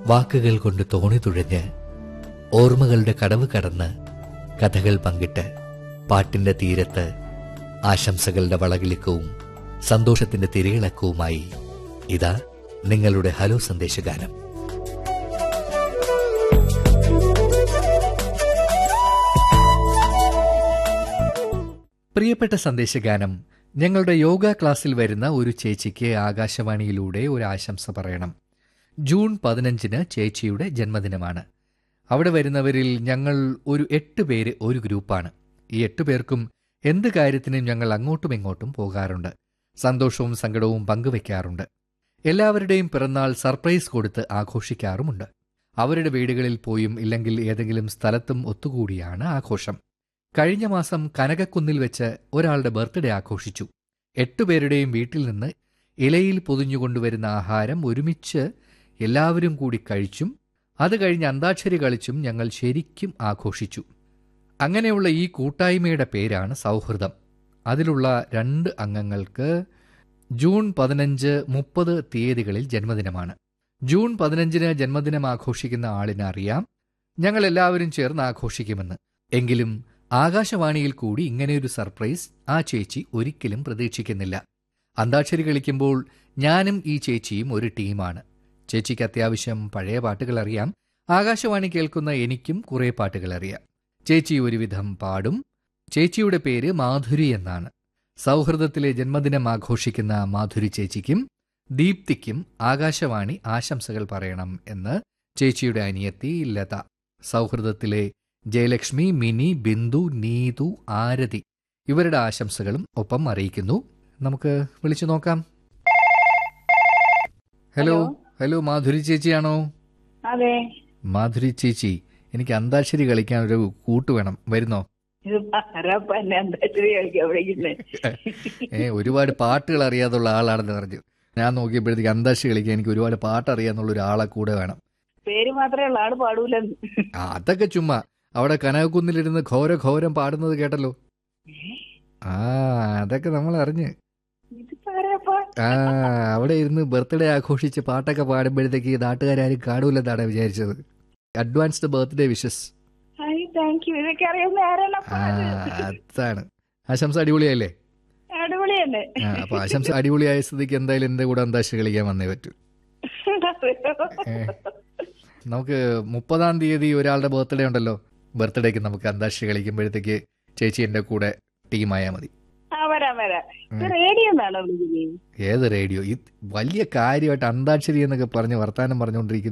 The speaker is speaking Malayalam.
വാക്കുകൾ കൊണ്ട് തോണി തുഴഞ്ഞ് ഓർമ്മകളുടെ കടവ് കടന്ന് കഥകൾ പങ്കിട്ട് പാട്ടിന്റെ തീരത്ത് ആശംസകളുടെ വളകിളിക്കവും സന്തോഷത്തിന്റെ തിരയിളക്കവുമായി ഇതാ നിങ്ങളുടെ ഹലോ സന്ദേശഗാനം പ്രിയപ്പെട്ട സന്ദേശഗാനം ഞങ്ങളുടെ യോഗ ക്ലാസ്സിൽ വരുന്ന ഒരു ചേച്ചിക്ക് ആകാശവാണിയിലൂടെ ഒരു ആശംസ പറയണം ജൂൺ പതിനഞ്ചിന് ചേച്ചിയുടെ ജന്മദിനമാണ് അവിടെ വരുന്നവരിൽ ഞങ്ങൾ ഒരു എട്ട് പേര് ഒരു ഗ്രൂപ്പാണ് ഈ എട്ട് പേർക്കും എന്ത് കാര്യത്തിനും ഞങ്ങൾ അങ്ങോട്ടും ഇങ്ങോട്ടും പോകാറുണ്ട് സന്തോഷവും സങ്കടവും പങ്കുവെക്കാറുണ്ട് എല്ലാവരുടെയും പിറന്നാൾ സർപ്രൈസ് കൊടുത്ത് ആഘോഷിക്കാറുമുണ്ട് അവരുടെ വീടുകളിൽ പോയും ഇല്ലെങ്കിൽ ഏതെങ്കിലും സ്ഥലത്തും ഒത്തുകൂടിയാണ് ആഘോഷം കഴിഞ്ഞ മാസം കനകക്കുന്നിൽ വെച്ച് ഒരാളുടെ ബർത്ത്ഡേ ആഘോഷിച്ചു എട്ടുപേരുടെയും വീട്ടിൽ നിന്ന് ഇലയിൽ പൊതിഞ്ഞുകൊണ്ടുവരുന്ന ആഹാരം ഒരുമിച്ച് എല്ലാവരും കൂടി കഴിച്ചും അത് കഴിഞ്ഞ് അന്താക്ഷരി കളിച്ചും ഞങ്ങൾ ശരിക്കും ആഘോഷിച്ചു അങ്ങനെയുള്ള ഈ കൂട്ടായ്മയുടെ പേരാണ് സൗഹൃദം അതിലുള്ള രണ്ട് അംഗങ്ങൾക്ക് ജൂൺ പതിനഞ്ച് മുപ്പത് തീയതികളിൽ ജന്മദിനമാണ് ജൂൺ പതിനഞ്ചിന് ജന്മദിനം ആഘോഷിക്കുന്ന ആളിന് അറിയാം ഞങ്ങൾ എല്ലാവരും ചേർന്ന് ആഘോഷിക്കുമെന്ന് എങ്കിലും ആകാശവാണിയിൽ കൂടി ഇങ്ങനെയൊരു സർപ്രൈസ് ആ ചേച്ചി ഒരിക്കലും പ്രതീക്ഷിക്കുന്നില്ല അന്താക്ഷരി കളിക്കുമ്പോൾ ഞാനും ഈ ചേച്ചിയും ഒരു ടീമാണ് ചേച്ചിക്ക് അത്യാവശ്യം പഴയ പാട്ടുകൾ അറിയാം ആകാശവാണി കേൾക്കുന്ന എനിക്കും കുറേ പാട്ടുകൾ അറിയാം ചേച്ചി ഒരുവിധം പാടും ചേച്ചിയുടെ പേര് മാധുരി എന്നാണ് സൗഹൃദത്തിലെ ജന്മദിനം ആഘോഷിക്കുന്ന മാധുരി ചേച്ചിക്കും ദീപ്തിക്കും ആകാശവാണി ആശംസകൾ പറയണം എന്ന് ചേച്ചിയുടെ അനിയത്തി ലത സൗഹൃദത്തിലെ ജയലക്ഷ്മി മിനി ബിന്ദു നീതു ആരതി ഇവരുടെ ആശംസകളും ഒപ്പം അറിയിക്കുന്നു നമുക്ക് വിളിച്ചു നോക്കാം ഹലോ ഹലോ. ഹലോ മാധുരി ചേച്ചിയാണോ അതെ മാധുരി ചേച്ചി എനിക്ക് അന്താക്ഷരി കളിക്കാൻ ഒരു കൂട്ട് വേണം വരുന്നോ ഇത് ആരാപ്പ എന്നെ അന്താക്ഷരി കളിക്കാൻ വിളിക്കുന്നത് ഏ ഒരുപാട് പാട്ടുകൾ അറിയാതുള്ള ആളാണെന്ന് പറഞ്ഞു ഞാൻ നോക്കിയപ്പോഴത്തേക്ക് അന്താക്ഷരി കളിക്കാൻ എനിക്ക് ഒരുപാട് പാട്ട് അറിയാന്നുള്ള ഒരാളെ കൂടെ വേണം പേര് മാത്രമേ ഉള്ളൂ ആള് പാടൂലെന്ന് ആ, അതൊക്കെ ചുമ്മാ അവിടെ കനകക്കുന്നിലിരുന്ന് ഘോര ഘോരം പാടുന്നത് കേട്ടല്ലോ ആ അതൊക്കെ നമ്മൾ അറിഞ്ഞ് ഇതിപ്പോ ആരാപ്പ ആ അവിടെ ഇരുന്ന് ബർത്ത്ഡേ ആഘോഷിച്ച് പാട്ടൊക്കെ പാടുമ്പോഴത്തേക്ക് നാട്ടുകാരും കാണൂലെന്നാണ് വിചാരിച്ചത് advanced birthday wishes I thank you ഇതൊക്കെ അറിയുന്ന ആരാണപ്പ ആ അതാണ് ആശംസ അടിപൊളിയല്ലേ അടിപൊളിയല്ലേ ആ അപ്പൊ ആശംസ അടിപൊളിയായ സ്ഥിതിക്ക് എന്തായാലും എന്റെ കൂടെ അന്താക്ഷരി കളിക്കാൻ വന്നേ പറ്റൂ ഏ. നമുക്ക് മുപ്പതാം തീയതി ഒരാളുടെ ബർത്ത്ഡേ ഉണ്ടല്ലോ ബർത്ത്ഡേക്ക് നമുക്ക് അന്താക്ഷരി കളിക്കുമ്പോഴത്തേക്ക് ചേച്ചി എന്റെ കൂടെ ടീമായാൽ മതി ആ വരാം വരാം ഇത് റേഡിയോ എന്നാണോ വിളിക്കുന്നത് ഏത് റേഡിയോ ഈ വലിയ കാര്യമായിട്ട് അന്താക്ഷരി എന്നൊക്കെ പറഞ്ഞ് വർത്താനം പറഞ്ഞുകൊണ്ടിരിക്കുന്ന